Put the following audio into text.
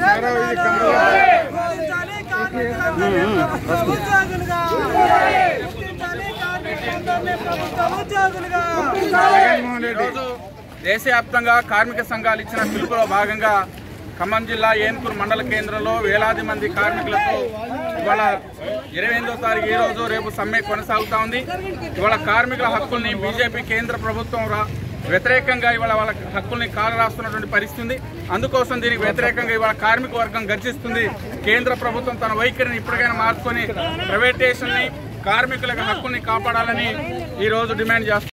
గుర్తించాలి కార్మికులందరినీ ప్రభుత్వ ఉద్యోగులుగా గుర్తించాలి కార్మికులందరినీ ప్రభుత్వ ఉద్యోగులుగా ఈరోజు దేశవ్యాప్తంగా కార్మిక సంఘాలు ఇచ్చిన పిలుపులో భాగంగా ఖమ్మం జిల్లా ఏన్కూరు మండల కేంద్రంలో వేలాది మంది కార్మికులతో ఇవాళ ఇరవై ఎనిమిదో తారీఖు ఈ రోజు రేపు సమ్మె కొనసాగుతా ఉంది ఇవాళ కార్మికుల హక్కుల్ని బీజేపీ కేంద్ర ప్రభుత్వం రా- వ్యతిరేకంగా ఇవాళ వాళ్ళ హక్కుల్ని కాల రాస్తున్నటువంటి పరిస్థితి ఉంది అందుకోసం దీనికి వ్యతిరేకంగా ఇవాళ కార్మిక వర్గం గర్జిస్తుంది కేంద్ర ప్రభుత్వం తన వైఖరిని ఇప్పటికైనా మార్చుకొని ప్రైవేటేషన్ ని కార్మికుల హక్కుల్ని కాపాడాలని ఈ రోజు డిమాండ్ చేస్తుంది